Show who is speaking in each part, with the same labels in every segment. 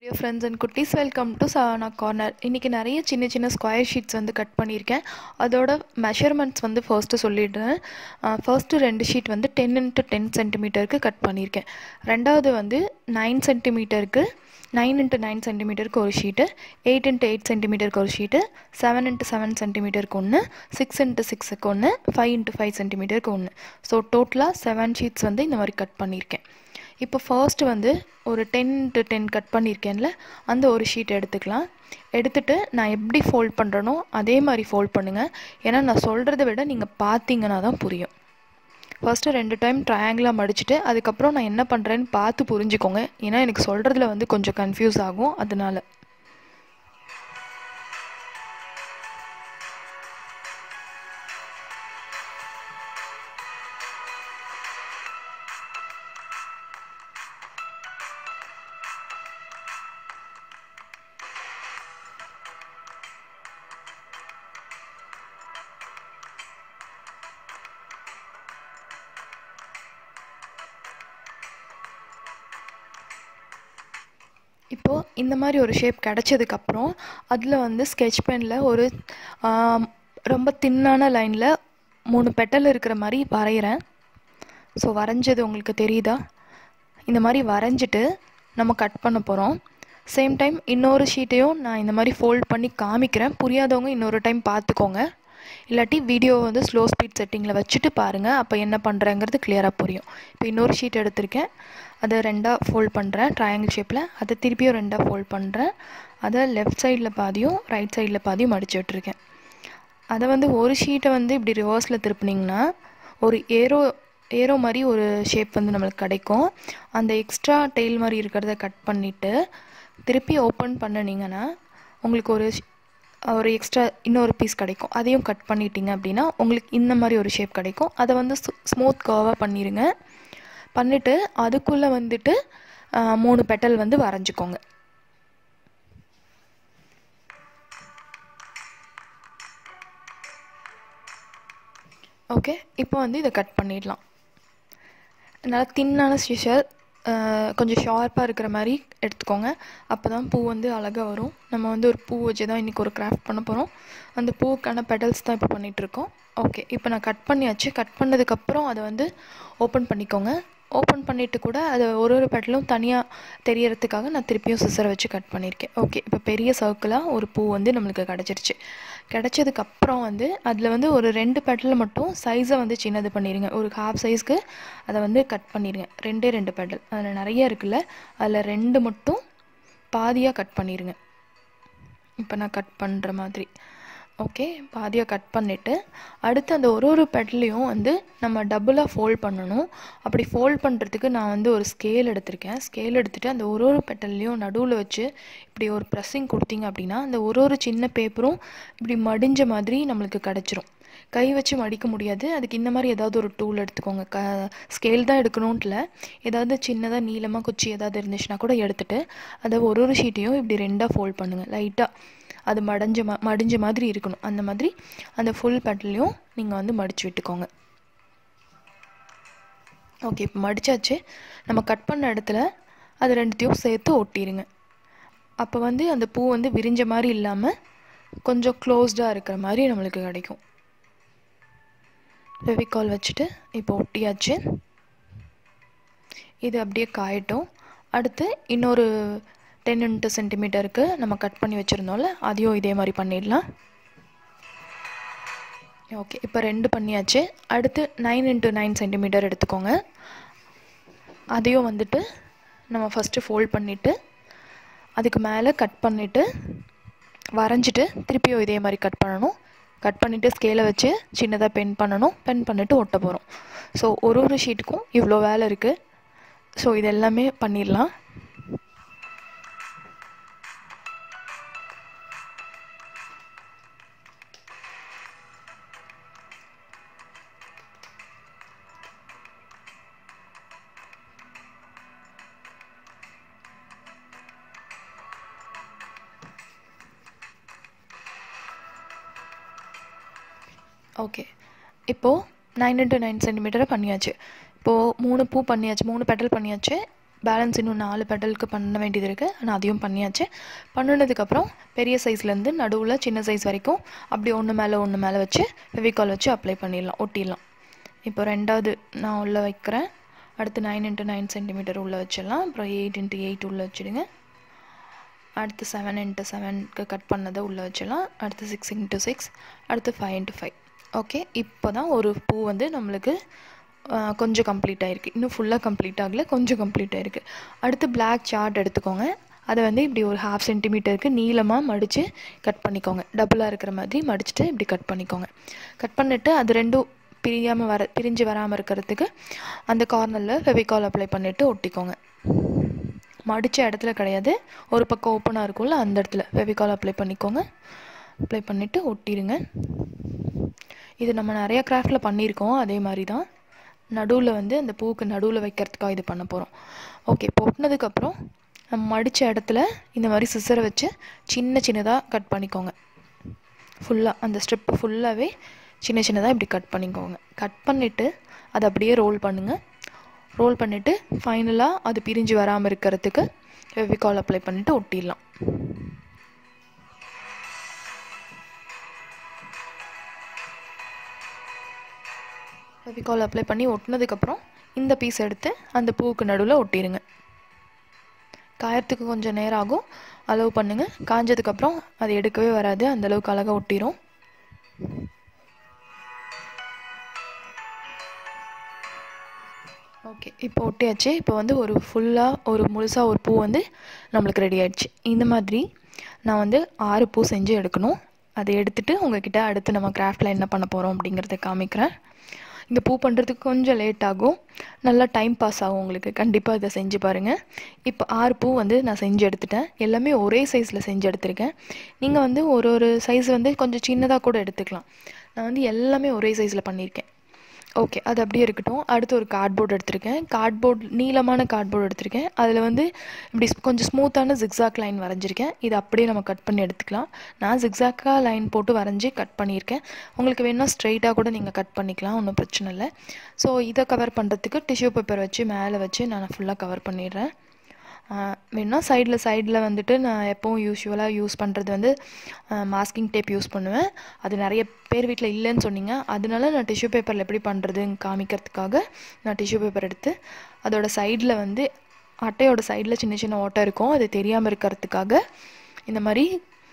Speaker 1: dear friends and குட்டீஸ் welcome to Savana corner இன்றைக்கி நிறைய சின்ன சின்ன ஸ்கொயர் ஷீட்ஸ் வந்து கட் பண்ணியிருக்கேன் அதோட மெஷர்மெண்ட்ஸ் வந்து ஃபர்ஸ்ட்டு சொல்லிடுறேன் ஃபர்ஸ்ட்டு ரெண்டு ஷீட் வந்து டென் இன்ட்டு டென் சென்டிமீட்டருக்கு கட் பண்ணியிருக்கேன் ரெண்டாவது வந்து நைன் சென்டிமீட்டருக்கு நைன் இன்ட்டு நைன் சென்டிமீட்டருக்கு ஒரு ஷீட்டு எயிட் இன்ட்டு எயிட் சென்டிமீட்டருக்கு ஒரு ஷீட்டு செவன் இன்ட்டு செவன் சென்டிமீட்டருக்கு ஒன்று சிக்ஸ் இன்ட்டு சிக்ஸுக்கு ஒன்று ஃபைவ் இன்ட்டு ஃபைவ் சென்டிமீட்டருக்கு ஒன்று ஸோ டோட்டலாக செவன் ஷீட்ஸ் வந்து இந்த மாதிரி கட் பண்ணியிருக்கேன் இப்போ ஃபர்ஸ்ட் வந்து ஒரு டென் டு டென் கட் பண்ணியிருக்கேன்ல அந்த ஒரு ஷீட் எடுத்துக்கலாம் எடுத்துட்டு நான் எப்படி ஃபோல்ட் பண்ணுறனோ அதே மாதிரி ஃபோல்ட் பண்ணுங்கள் ஏன்னா நான் சொல்கிறத விட நீங்கள் பார்த்தீங்கன்னா தான் புரியும் ஃபஸ்ட்டு ரெண்டு டைம் ட்ரையாங்கிளாக மடிச்சுட்டு அதுக்கப்புறம் நான் என்ன பண்ணுறேன்னு பார்த்து புரிஞ்சுக்கோங்க ஏன்னா எனக்கு சொல்கிறதுல வந்து கொஞ்சம் கன்ஃபியூஸ் ஆகும் அதனால இப்போது இந்த மாதிரி ஒரு ஷேப் கிடச்சதுக்கப்புறம் அதில் வந்து ஸ்கெட்ச் பெனில் ஒரு ரொம்ப தின்னான லைனில் மூணு பெட்டல் இருக்கிற மாதிரி வரைகிறேன் ஸோ வரைஞ்சது உங்களுக்கு தெரியுதா இந்த மாதிரி வரைஞ்சிட்டு நம்ம கட் பண்ண போகிறோம் சேம் டைம் இன்னொரு ஷீட்டையும் நான் இந்த மாதிரி ஃபோல்ட் பண்ணி காமிக்கிறேன் புரியாதவங்க இன்னொரு டைம் பார்த்துக்கோங்க இல்லாட்டி வீடியோ வந்து ஸ்லோ ஸ்பீட் செட்டிங்கில் வச்சுட்டு பாருங்கள் அப்போ என்ன பண்ணுறேங்கிறது கிளியராக புரியும் இப்போ இன்னொரு ஷீட் எடுத்திருக்கேன் அதை ரெண்டாக ஃபோல்ட் பண்ணுறேன் ட்ரையாங்கிள் ஷேப்பில் அதை திருப்பியும் ரெண்டாக ஃபோல்ட் பண்ணுறேன் அதை லெஃப்ட் சைடில் பாதியும் ரைட் சைடில் பாதியும் மடிச்சு விட்ருக்கேன் அதை வந்து ஒரு ஷீட்டை வந்து இப்படி ரிவர்ஸில் திருப்பினீங்கன்னா ஒரு ஏரோ ஏரோ மாதிரி ஒரு ஷேப் வந்து நம்மளுக்கு கிடைக்கும் அந்த எக்ஸ்ட்ரா டெய்ல் மாதிரி இருக்கிறத கட் பண்ணிவிட்டு திருப்பி ஓப்பன் பண்ணினீங்கன்னா உங்களுக்கு ஒரு ஒரு எக்ஸ்ட்ரா இன்னொரு பீஸ் கிடைக்கும் அதையும் கட் பண்ணிட்டீங்க அப்படின்னா உங்களுக்கு இந்த மாதிரி ஒரு ஷேப் கிடைக்கும் அதை வந்து ஸ்மூத் கர்வாக பண்ணிடுங்க பண்ணிவிட்டு அதுக்குள்ளே வந்துட்டு மூணு பெட்டல் வந்து வரைஞ்சிக்கோங்க ஓகே இப்போ வந்து இதை கட் பண்ணிடலாம் நல்லா தின்னான ஸ்டிஷர் கொஞ்சம் ஷார்ப்பாக இருக்கிற மாதிரி எடுத்துக்கோங்க அப்போ தான் பூ வந்து அழகாக வரும் நம்ம வந்து ஒரு பூ வச்சு தான் இன்றைக்கி ஒரு கிராஃப்ட் பண்ண போகிறோம் அந்த பூவுக்கான பெடல்ஸ் தான் இப்போ பண்ணிகிட்ருக்கோம் ஓகே இப்போ நான் கட் பண்ணியாச்சு கட் பண்ணதுக்கப்புறம் அதை வந்து ஓப்பன் பண்ணிக்கோங்க ஓப்பன் பண்ணிவிட்டு கூட அதை ஒரு ஒரு பெட்டலும் தனியாக தெரியறதுக்காக நான் திருப்பியும் சிசரை வச்சு கட் பண்ணியிருக்கேன் ஓகே இப்போ பெரிய சர்க்கிளாக ஒரு பூ வந்து நம்மளுக்கு கிடச்சிருச்சு கிடச்சதுக்கப்புறம் வந்து அதில் வந்து ஒரு ரெண்டு பெட்டல் மட்டும் சைஸை வந்து சின்னது பண்ணிடுங்க ஒரு ஹாஃப் சைஸ்க்கு அதை வந்து கட் பண்ணிடுங்க ரெண்டே ரெண்டு பெட்டல் அதில் நிறைய இருக்குல்ல அதில் ரெண்டு மட்டும் பாதியாக கட் பண்ணிடுங்க இப்போ நான் கட் பண்ணுற மாதிரி ஓகே பாதியாக கட் பண்ணிவிட்டு அடுத்து அந்த ஒரு ஒரு பெட்லேயும் வந்து நம்ம டபுளாக ஃபோல்ட் பண்ணணும் அப்படி ஃபோல்ட் பண்ணுறதுக்கு நான் வந்து ஒரு ஸ்கேல் எடுத்திருக்கேன் ஸ்கேல் எடுத்துகிட்டு அந்த ஒரு ஒரு பெட்டல்லையும் நடுவில் வச்சு இப்படி ஒரு ப்ரெஸ்ஸிங் கொடுத்தீங்க அப்படின்னா அந்த ஒரு ஒரு சின்ன பேப்பரும் இப்படி மடிஞ்ச மாதிரி நம்மளுக்கு கிடச்சிரும் கை வச்சு மடிக்க முடியாது அதுக்கு இந்த மாதிரி ஏதாவது ஒரு டூல் எடுத்துக்கோங்க க ஸ்கேல் தான் எடுக்கணுன்ட்டில் ஏதாவது சின்னதாக நீளமாக குச்சி ஏதாவது இருந்துச்சுன்னா கூட எடுத்துகிட்டு அதை ஒரு ஒரு ஷீட்டையும் இப்படி ரெண்டாக ஃபோல்ட் பண்ணுங்கள் லைட்டாக அது மடைஞ்ச மா மடிஞ்ச மாதிரி இருக்கணும் அந்த மாதிரி அந்த ஃபுல் பெட்டல்லையும் நீங்கள் வந்து மடித்து விட்டுக்கோங்க ஓகே இப்போ மடித்தாச்சு நம்ம கட் பண்ண இடத்துல அது ரெண்டுத்தையும் சேர்த்து ஒட்டிடுங்க அப்போ வந்து அந்த பூ வந்து விரிஞ்ச மாதிரி இல்லாமல் கொஞ்சம் க்ளோஸ்டாக இருக்கிற மாதிரி நம்மளுக்கு கிடைக்கும் ஃபெவிகால் வச்சுட்டு இப்போ ஒட்டியாச்சு இது அப்படியே காயட்டும் அடுத்து இன்னொரு டென் இன்ட்டு சென்டிமீட்டருக்கு நம்ம கட் பண்ணி வச்சுருந்தோம்ல அதையும் இதே மாதிரி பண்ணிடலாம் ஓகே இப்போ ரெண்டு பண்ணியாச்சு அடுத்து நைன் இன்ட்டு நைன் சென்டிமீட்டர் எடுத்துக்கோங்க அதையும் வந்துட்டு நம்ம ஃபஸ்ட்டு ஃபோல்ட் பண்ணிவிட்டு அதுக்கு மேலே கட் பண்ணிவிட்டு வரைஞ்சிட்டு திருப்பியும் இதே மாதிரி கட் பண்ணணும் கட் பண்ணிவிட்டு ஸ்கேலை வச்சு சின்னதாக பென் பண்ணணும் பென் பண்ணிவிட்டு ஒட்ட போகிறோம் ஸோ ஒரு ஒரு ஷீட்டுக்கும் இவ்வளோ வேலை இருக்குது ஸோ இது எல்லாமே பண்ணிடலாம் ஓகே இப்போது நைன் இன்ட்டு நைன் சென்டிமீட்டரை பண்ணியாச்சு இப்போது மூணு பூ பண்ணியாச்சு மூணு பெட்டல் பண்ணியாச்சு பேலன்ஸ் இன்னும் நாலு பெடலுக்கு பண்ண வேண்டியது இருக்குது நான் அதையும் பண்ணியாச்சு பண்ணினதுக்கப்புறம் பெரிய சைஸ்லேருந்து நடுவில் சின்ன சைஸ் வரைக்கும் அப்படி ஒன்று மேலே ஒன்று மேலே வச்சு ஃபெவிகால் வச்சு அப்ளை பண்ணிடலாம் ஒட்டிடலாம் இப்போ ரெண்டாவது நான் உள்ளே வைக்கிறேன் அடுத்து நைன் இன்ட்டு நைன் சென்டிமீட்டர் உள்ளே வச்சிடலாம் அப்புறம் எயிட் இன்ட்டு எயிட் உள்ளே வச்சுடுங்க அடுத்து செவன் இன்ட்டு செவனுக்கு கட் பண்ணதை உள்ளே வச்சிடலாம் அடுத்து சிக்ஸ் இன்ட்டு சிக்ஸ் அடுத்து ஃபைவ் இன்ட்டு ஃபைவ் ஓகே இப்போ தான் ஒரு பூ வந்து நம்மளுக்கு கொஞ்சம் கம்ப்ளீட் ஆகிருக்கு இன்னும் ஃபுல்லாக கம்ப்ளீட் ஆகலை கொஞ்சம் கம்ப்ளீட் ஆகிருக்கு அடுத்து பிளாக் சார்ட் எடுத்துக்கோங்க அதை வந்து இப்படி ஒரு ஹாஃப் சென்டிமீட்டருக்கு நீளமாக மடித்து கட் பண்ணிக்கோங்க டபுளாக இருக்கிற மாதிரி மடிச்சுட்டு இப்படி கட் பண்ணிக்கோங்க கட் பண்ணிவிட்டு அது ரெண்டும் பிரியாமல் வர பிரிஞ்சு வராமல் இருக்கிறதுக்கு அந்த கார்னரில் ஃபெவிகால் அப்ளை பண்ணிவிட்டு ஒட்டிக்கோங்க மடித்த இடத்துல கிடையாது ஒரு பக்கம் ஓப்பனாக இருக்கும்ல அந்த இடத்துல ஃபெவிகால் அப்ளை பண்ணிக்கோங்க அப்ளை பண்ணிவிட்டு ஒட்டிடுங்க இது நம்ம நிறைய கிராஃப்டில் பண்ணியிருக்கோம் அதே மாதிரி தான் நடுவில் வந்து அந்த பூவுக்கு நடுவில் வைக்கிறதுக்காக இது பண்ண போகிறோம் ஓகே பொட்டினதுக்கப்புறம் நம்ம மடித்த இடத்துல இந்த மாதிரி சிசரை வச்சு சின்ன சின்னதாக கட் பண்ணிக்கோங்க ஃபுல்லாக அந்த ஸ்ட்ரிப்பு ஃபுல்லாகவே சின்ன சின்னதாக இப்படி கட் பண்ணிக்கோங்க கட் பண்ணிவிட்டு அதை அப்படியே ரோல் பண்ணுங்கள் ரோல் பண்ணிவிட்டு ஃபைனலாக அது பிரிஞ்சு வராமல் இருக்கிறதுக்கு ஃபெவிகால் அப்ளை பண்ணிவிட்டு ஒட்டிடலாம் ஃபெவிகால் அப்ளை பண்ணி ஒட்டினதுக்கப்புறம் இந்த பீஸ் எடுத்து அந்த பூவுக்கு நடுவில் ஒட்டிடுங்க காயறதுக்கு கொஞ்சம் நேரம் ஆகும் அலோவ் பண்ணுங்கள் காஞ்சதுக்கப்புறம் அது எடுக்கவே வராது அந்தளவுக்கு அழகாக ஒட்டிடும் ஓகே இப்போ ஒட்டியாச்சு இப்போ வந்து ஒரு ஃபுல்லாக ஒரு முழுசாக ஒரு பூ வந்து நம்மளுக்கு ரெடி ஆயிடுச்சு இந்த மாதிரி நான் வந்து ஆறு பூ செஞ்சு எடுக்கணும் அதை எடுத்துகிட்டு உங்ககிட்ட அடுத்து நம்ம கிராஃப்டில் என்ன பண்ண போகிறோம் அப்படிங்கிறத காமிக்கிறேன் இந்த பூ பண்ணுறதுக்கு கொஞ்சம் லேட் ஆகும் நல்லா டைம் பாஸ் ஆகும் உங்களுக்கு கண்டிப்பாக இதை செஞ்சு பாருங்கள் இப்போ ஆறு பூ வந்து நான் செஞ்சு எடுத்துட்டேன் எல்லாமே ஒரே சைஸில் செஞ்சு எடுத்திருக்கேன் நீங்கள் வந்து ஒரு ஒரு சைஸ் வந்து கொஞ்சம் சின்னதாக கூட எடுத்துக்கலாம் நான் வந்து எல்லாமே ஒரே சைஸில் பண்ணியிருக்கேன் ஓகே அது அப்படியே இருக்கட்டும் அடுத்து ஒரு கார்ட்போர்ட் எடுத்திருக்கேன் கார்ட்போர்ட் நீளமான கார்ட்போர்ட் எடுத்திருக்கேன் அதில் வந்து இப்படி கொஞ்சம் ஸ்மூத்தான ஜிக்ஸாக் லைன் வரைஞ்சிருக்கேன் இது அப்படியே நம்ம கட் பண்ணி எடுத்துக்கலாம் நான் ஜிக்ஸாக்காக லைன் போட்டு வரைஞ்சி கட் பண்ணியிருக்கேன் உங்களுக்கு வேணால் ஸ்ட்ரைட்டாக கூட நீங்கள் கட் பண்ணிக்கலாம் ஒன்றும் பிரச்சனை இல்லை ஸோ இதை கவர் பண்ணுறதுக்கு டிஷ்யூ பேப்பர் வச்சு மேலே வச்சு நான் ஃபுல்லாக கவர் பண்ணிடுறேன் வேணா சைடில் சைடில் வந்துட்டு நான் எப்போவும் யூஸ்வலாக யூஸ் பண்ணுறது வந்து மாஸ்கிங் டேப் யூஸ் பண்ணுவேன் அது நிறைய பேர் வீட்டில் இல்லைன்னு சொன்னீங்க அதனால நான் டிஷ்யூ பேப்பரில் எப்படி பண்ணுறதுன்னு காமிக்கிறதுக்காக நான் டிஷ்யூ பேப்பர் எடுத்து அதோட சைடில் வந்து அட்டையோட சைடில் சின்ன சின்ன ஓட்டை இருக்கும் அது தெரியாமல் இருக்கிறதுக்காக இந்த மாதிரி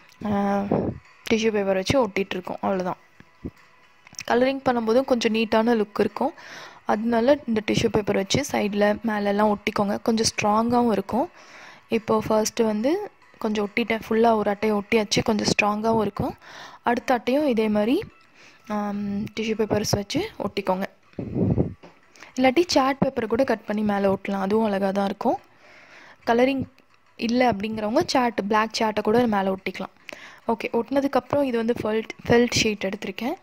Speaker 1: டிஷ்யூ பேப்பர் வச்சு ஒட்டிகிட்ருக்கோம் அவ்வளோதான் கலரிங் பண்ணும்போதும் கொஞ்சம் நீட்டான லுக் இருக்கும் அதனால இந்த டிஷ்யூ பேப்பர் வச்சு சைடில் மேலெல்லாம் ஒட்டிக்கோங்க கொஞ்சம் ஸ்ட்ராங்காகவும் இருக்கும் இப்போது ஃபர்ஸ்ட்டு வந்து கொஞ்சம் ஒட்டிட்டேன் ஃபுல்லாக ஒரு அட்டையை ஒட்டியாச்சு கொஞ்சம் ஸ்ட்ராங்காகவும் இருக்கும் அடுத்த அட்டையும் இதே மாதிரி டிஷ்யூ பேப்பர்ஸ் வச்சு ஒட்டிக்கோங்க இல்லாட்டி சார்ட் பேப்பர் கூட கட் பண்ணி மேலே ஒட்டலாம் அதுவும் அழகாக தான் இருக்கும் கலரிங் இல்லை அப்படிங்கிறவங்க சார்ட் பிளாக் சார்ட்டை கூட மேலே ஒட்டிக்கலாம் ஓகே ஒட்டினதுக்கப்புறம் இது வந்து ஃபெல்ட் ஃபெல்ட் ஷீட் எடுத்திருக்கேன்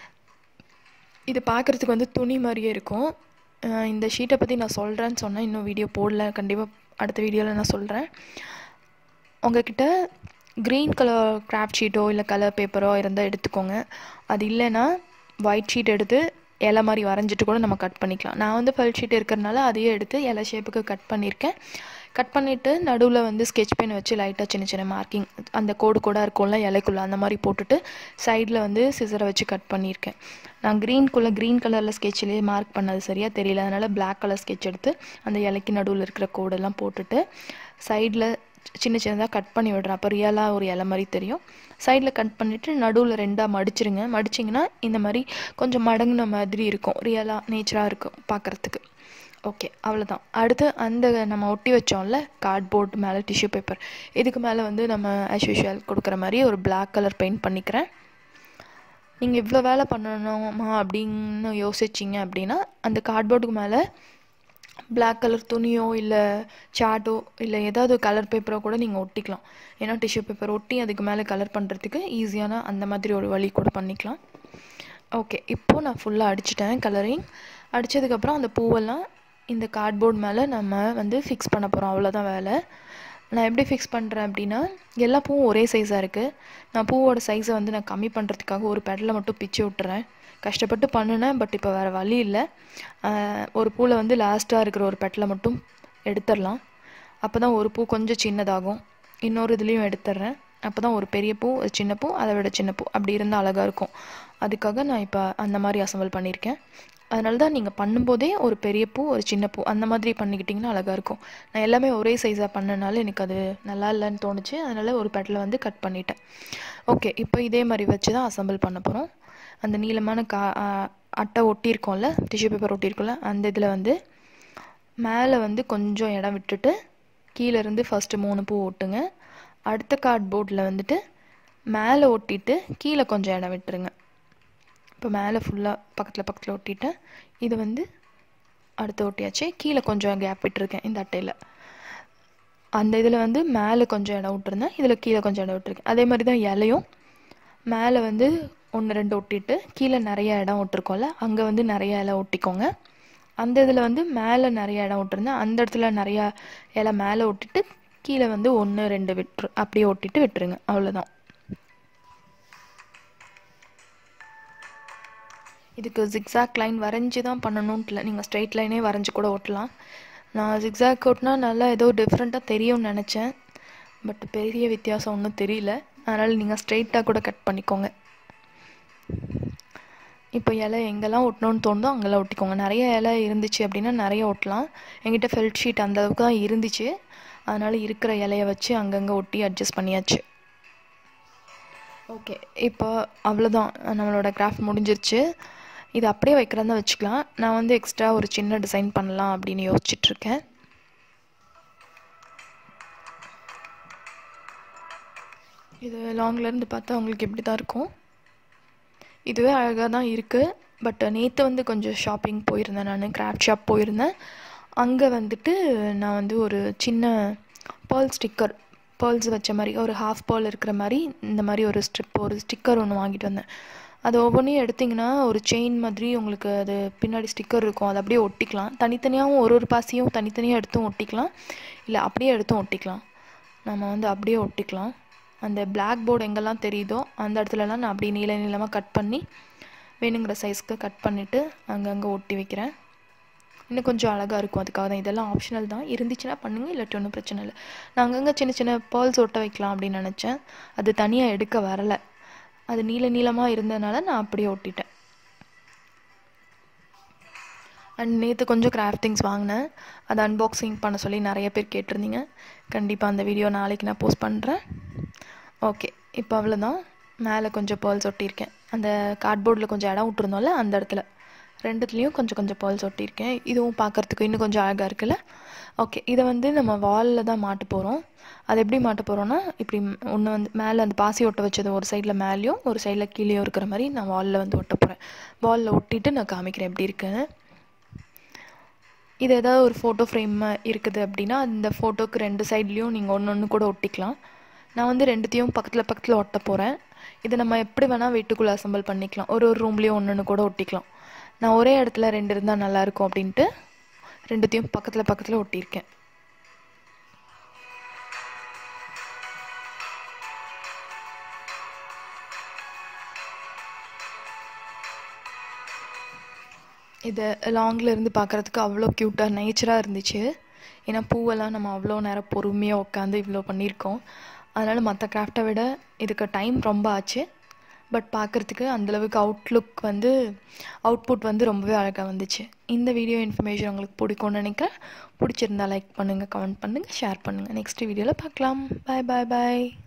Speaker 1: இது பார்க்குறதுக்கு வந்து துணி மாதிரியே இருக்கும் இந்த ஷீட்டை பற்றி நான் சொல்கிறேன்னு சொன்னேன் இன்னும் வீடியோ போடல கண்டிப்பாக அடுத்த வீடியோவில் நான் சொல்கிறேன் உங்ககிட்ட க்ரீன் கலர் கிராஃப்ட் ஷீட்டோ இல்லை கலர் பேப்பரோ இருந்தால் எடுத்துக்கோங்க அது இல்லைன்னா ஒயிட் ஷீட் எடுத்து இலை மாதிரி வரைஞ்சிட்டு கூட நம்ம கட் பண்ணிக்கலாம் நான் வந்து ஃபெல் ஷீட் இருக்கிறனால அதையே எடுத்து இலை ஷேப்புக்கு கட் பண்ணியிருக்கேன் கட் பண்ணிவிட்டு நடுவில் வந்து ஸ்கெச் பென் வச்சு லைட்டாக சின்ன சின்ன மார்க்கிங் அந்த கோடு கூட இருக்கும்ல இலைக்குள்ளே அந்த மாதிரி போட்டுட்டு சைடில் வந்து சிசரை வச்சு கட் பண்ணியிருக்கேன் நான் க்ரீன்குள்ளே க்ரீன் கலரில் ஸ்கெட்சிலே மார்க் பண்ணது சரியாக தெரியல அதனால் பிளாக் கலர் ஸ்கெட்ச் எடுத்து அந்த இலைக்கு நடுவில் இருக்கிற கோடெல்லாம் போட்டுட்டு சைடில் சின்ன சின்னதாக கட் பண்ணி விடுறேன் அப்போ ரியலாக ஒரு இலை மாதிரி தெரியும் சைடில் கட் பண்ணிவிட்டு நடுவில் ரெண்டாக மடிச்சிருங்க மடிச்சிங்கன்னா இந்த மாதிரி கொஞ்சம் மடங்கின மாதிரி இருக்கும் ரியலாக நேச்சராக இருக்கும் பார்க்குறதுக்கு ஓகே அவ்வளோதான் அடுத்து அந்த நம்ம ஒட்டி வச்சோம்ல கார்ட்போர்ட் மேலே டிஷ்யூ பேப்பர் இதுக்கு மேலே வந்து நம்ம ஆஸ் யூஷுவல் கொடுக்குற மாதிரி ஒரு பிளாக் கலர் பெயிண்ட் பண்ணிக்கிறேன் நீங்கள் இவ்வளோ வேலை பண்ணணுமா அப்படின்னு யோசிச்சிங்க அப்படின்னா அந்த கார்ட்போர்டுக்கு மேலே பிளாக் கலர் துணியோ இல்லை சார்ட்டோ இல்லை ஏதாவது கலர் பேப்பரோ கூட நீங்கள் ஒட்டிக்கலாம் ஏன்னா டிஷ்யூ பேப்பர் ஒட்டி அதுக்கு மேலே கலர் பண்ணுறதுக்கு ஈஸியான அந்த மாதிரி ஒரு வழி கூட பண்ணிக்கலாம் ஓகே இப்போது நான் ஃபுல்லாக அடிச்சிட்டேன் கலரிங் அடித்ததுக்கப்புறம் அந்த பூவெல்லாம் இந்த கார்ட்போர்ட் மேலே நம்ம வந்து ஃபிக்ஸ் பண்ண போகிறோம் அவ்வளோதான் வேலை நான் எப்படி ஃபிக்ஸ் பண்ணுறேன் அப்படின்னா எல்லா பூவும் ஒரே சைஸாக இருக்குது நான் பூவோட சைஸை வந்து நான் கம்மி பண்ணுறதுக்காக ஒரு பெடலை மட்டும் பிச்சு விட்டுறேன் கஷ்டப்பட்டு பண்ணினேன் பட் இப்போ வேறு வழி இல்லை ஒரு பூவில் வந்து லாஸ்ட்டாக இருக்கிற ஒரு பெட்டில் மட்டும் எடுத்துடலாம் அப்போ தான் ஒரு பூ கொஞ்சம் சின்னதாகும் இன்னொரு இதுலேயும் எடுத்துடுறேன் அப்போ தான் ஒரு பெரிய பூ ஒரு சின்ன பூ அதை விட சின்ன பூ அப்படி இருந்தால் அழகாக இருக்கும் அதுக்காக நான் இப்போ அந்த மாதிரி அசம்பிள் பண்ணியிருக்கேன் அதனால தான் நீங்கள் பண்ணும்போதே ஒரு பெரிய பூ ஒரு சின்ன பூ அந்த மாதிரி பண்ணிக்கிட்டிங்கன்னா அழகாக இருக்கும் நான் எல்லாமே ஒரே சைஸாக பண்ணனால எனக்கு அது நல்லா இல்லைன்னு தோணுச்சு அதனால் ஒரு பெட்டில் வந்து கட் பண்ணிட்டேன் ஓகே இப்போ இதே மாதிரி வச்சு தான் அசம்பிள் பண்ண போகிறோம் அந்த நீளமான கா அட்டை ஒட்டியிருக்கோம்ல டிஷ்யூ பேப்பர் ஒட்டியிருக்கோம்ல அந்த இதில் வந்து மேலே வந்து கொஞ்சம் இடம் விட்டுட்டு கீழே இருந்து ஃபஸ்ட்டு மூணு பூ ஒட்டுங்க அடுத்த கார்ட் போர்டில் வந்துட்டு மேலே ஒட்டிட்டு கீழே கொஞ்சம் இடம் விட்டுருங்க இப்போ மேலே ஃபுல்லாக பக்கத்தில் பக்கத்தில் ஒட்டிட்டேன் இது வந்து அடுத்து ஒட்டியாச்சு கீழே கொஞ்சம் கேப் விட்டுருக்கேன் இந்த அட்டையில் அந்த இதில் வந்து மேலே கொஞ்சம் இடம் விட்டுருந்தேன் இதில் கீழே கொஞ்சம் இடம் விட்டுருக்கேன் அதே மாதிரி தான் இலையும் மேலே வந்து ஒன்று ரெண்டு ஒட்டிட்டு கீழே நிறைய இடம் விட்டுருக்கோம்ல அங்கே வந்து நிறைய இலை ஒட்டிக்கோங்க அந்த இதில் வந்து மேலே நிறைய இடம் விட்டுருந்தேன் அந்த இடத்துல நிறையா இலை மேலே ஒட்டிட்டு கீழே வந்து ஒன்று ரெண்டு விட்டுரு அப்படியே ஒட்டிட்டு விட்டுருங்க அவ்வளோதான் இதுக்கு ஜிக்ஸாக் லைன் வரைஞ்சி தான் பண்ணணுன்ட்டு இல்லை நீங்கள் ஸ்ட்ரெயிட் லைனே வரைஞ்சி கூட ஓட்டலாம் நான் ஜிக்ஸாக் ஓட்டினா நல்லா ஏதோ டிஃப்ரெண்ட்டாக தெரியும்னு நினச்சேன் பட் பெரிய வித்தியாசம் ஒன்றும் தெரியல அதனால் நீங்கள் ஸ்ட்ரெயிட்டாக கூட கட் பண்ணிக்கோங்க இப்போ இலை எங்கெல்லாம் ஒட்டணும்னு தோணுதோ அங்கெல்லாம் ஒட்டிக்கோங்க நிறைய இலை இருந்துச்சு அப்படின்னா நிறைய ஒட்டலாம் என்கிட்ட ஃபெல்ட் ஷீட் அந்த அளவுக்கு தான் இருந்துச்சு அதனால் இருக்கிற இலைய வச்சு அங்கங்கே ஒட்டி அட்ஜஸ்ட் பண்ணியாச்சு ஓகே இப்போ அவ்வளோதான் நம்மளோட கிராஃப்ட் முடிஞ்சிருச்சு இது அப்படியே வைக்கிறதா வச்சுக்கலாம் நான் வந்து எக்ஸ்ட்ரா ஒரு சின்ன டிசைன் பண்ணலாம் அப்படின்னு யோசிச்சுட்ருக்கேன் இது லாங்லேருந்து பார்த்தா உங்களுக்கு இப்படி தான் இருக்கும் இதுவே அழகாக தான் இருக்குது பட் நேற்று வந்து கொஞ்சம் ஷாப்பிங் போயிருந்தேன் நான் கிராஃப்ட் ஷாப் போயிருந்தேன் அங்கே வந்துட்டு நான் வந்து ஒரு சின்ன பேர்ல் ஸ்டிக்கர் பேர்ல்ஸ் வச்ச மாதிரி ஒரு ஹாஃப் பேர்ல் இருக்கிற மாதிரி இந்த மாதிரி ஒரு ஸ்ட்ரிப் ஒரு ஸ்டிக்கர் ஒன்று வாங்கிட்டு வந்தேன் அது ஒவ்வொன்றையும் எடுத்திங்கன்னா ஒரு செயின் மாதிரி உங்களுக்கு அது பின்னாடி ஸ்டிக்கர் இருக்கும் அதை அப்படியே ஒட்டிக்கலாம் தனித்தனியாகவும் ஒரு ஒரு பாசியும் தனித்தனியாக எடுத்தும் ஒட்டிக்கலாம் இல்லை அப்படியே எடுத்தும் ஒட்டிக்கலாம் நம்ம வந்து அப்படியே ஒட்டிக்கலாம் அந்த பிளாக் போர்டு எங்கெல்லாம் தெரியுதோ அந்த இடத்துலலாம் நான் அப்படியே நீள நீளமாக கட் பண்ணி வேணுங்கிற சைஸ்க்கு கட் பண்ணிவிட்டு அங்கங்கே ஒட்டி வைக்கிறேன் இன்னும் கொஞ்சம் அழகாக இருக்கும் அதுக்காக தான் இதெல்லாம் ஆப்ஷனல் தான் இருந்துச்சுன்னா பண்ணுங்கள் இல்லாட்டி ஒன்றும் பிரச்சனை இல்லை நான் அங்கங்கே சின்ன சின்ன பேர்ல்ஸ் ஒட்ட வைக்கலாம் அப்படின்னு நினச்சேன் அது தனியாக எடுக்க வரலை அது நீள நீளமாக இருந்ததுனால நான் அப்படியே ஒட்டிட்டேன் அண்ட் நேற்று கொஞ்சம் கிராஃப்டிங்ஸ் வாங்கினேன் அதை அன்பாக்சிங் பண்ண சொல்லி நிறைய பேர் கேட்டிருந்தீங்க கண்டிப்பாக அந்த வீடியோ நாளைக்கு நான் போஸ்ட் பண்ணுறேன் ஓகே இப்போ அவ்வளோதான் மேலே கொஞ்சம் பேர்ல்ஸ் ஒட்டியிருக்கேன் அந்த கார்ட்போர்டில் கொஞ்சம் இடம் விட்டுருந்தோம்ல அந்த இடத்துல ரெண்டுத்துலேயும் கொஞ்சம் கொஞ்சம் பேர்ல்ஸ் ஒட்டியிருக்கேன் இதுவும் பார்க்குறதுக்கு இன்னும் கொஞ்சம் அழகாக இருக்குல்ல ஓகே இதை வந்து நம்ம வாலில் தான் மாட்ட போகிறோம் அது எப்படி மாட்ட போகிறோன்னா இப்படி ஒன்று வந்து மேலே அந்த பாசி ஒட்ட வச்சது ஒரு சைடில் மேலேயும் ஒரு சைடில் கீழேயும் இருக்கிற மாதிரி நான் வாலில் வந்து ஒட்ட போகிறேன் வாலில் ஒட்டிட்டு நான் காமிக்கிறேன் எப்படி இருக்குன்னு இது ஏதாவது ஒரு ஃபோட்டோ ஃப்ரேம் இருக்குது அப்படின்னா அந்த ஃபோட்டோக்கு ரெண்டு சைட்லேயும் நீங்கள் ஒன்று ஒன்று கூட ஒட்டிக்கலாம் நான் வந்து ரெண்டுத்தையும் பக்கத்தில் பக்கத்தில் ஒட்ட போகிறேன் இதை நம்ம எப்படி வேணால் வீட்டுக்குள்ளே அசம்பிள் பண்ணிக்கலாம் ஒரு ஒரு ரூம்லேயும் ஒன்று ஒன்று கூட ஒட்டிக்கலாம் நான் ஒரே இடத்துல ரெண்டு இருந்தால் நல்லாயிருக்கும் அப்படின்ட்டு ரெண்டுத்தையும் பக்கத்தில் பக்கத்தில் ஒட்டியிருக்கேன் இது லாங்கில் இருந்து பார்க்குறதுக்கு அவ்வளோ க்யூட்டாக நேச்சராக இருந்துச்சு ஏன்னா பூவெல்லாம் நம்ம அவ்வளோ நேரம் பொறுமையாக உட்காந்து இவ்வளோ பண்ணியிருக்கோம் அதனால் மற்ற கிராஃப்டை விட இதுக்கு டைம் ரொம்ப ஆச்சு பட் பார்க்குறதுக்கு அந்தளவுக்கு அவுட்லுக் வந்து அவுட்புட் வந்து ரொம்பவே அழகாக வந்துச்சு இந்த வீடியோ இன்ஃபர்மேஷன் உங்களுக்கு பிடிக்கும்னு நினைக்கிறேன் பிடிச்சிருந்தா லைக் பண்ணுங்கள் கமெண்ட் பண்ணுங்கள் ஷேர் பண்ணுங்கள் நெக்ஸ்ட் வீடியோவில் பார்க்கலாம் பாய் பாய் பாய்